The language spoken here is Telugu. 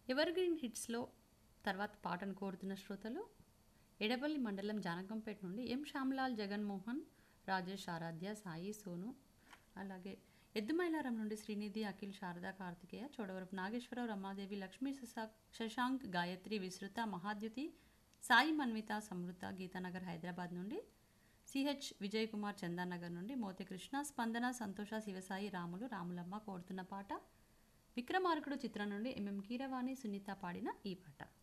ఎవర్ గ్రీన్ హిట్స్లో తర్వాత పాటను కోరుతున్న శ్రోతలు ఎడపల్లి మండలం జానకంపేట నుండి ఎం శ్యామ్లాల్ జగన్మోహన్ రాజేష్ ఆరాధ్య సాయి సోను అలాగే ఎద్దుమైలారం నుండి శ్రీనిధి అఖిల్ శారద కార్తికేయ చోడవరపు నాగేశ్వరరావు రమాదేవి లక్ష్మీ శశా- శశాంక్ గాయత్రి విస్తృత మహాద్యుతి సాయి మన్విత సమృత గీతానగర్ హైదరాబాద్ నుండి సిహెచ్ విజయ్ కుమార్ చందానగర్ నుండి మోతి కృష్ణ స్పందన సంతోష శివసాయి రాములు రాములమ్మ కోరుతున్న పాట విక్రమార్కుడు చిత్రం నుండి ఎంఎం కీరవాణి సునీత పాడిన ఈ పాట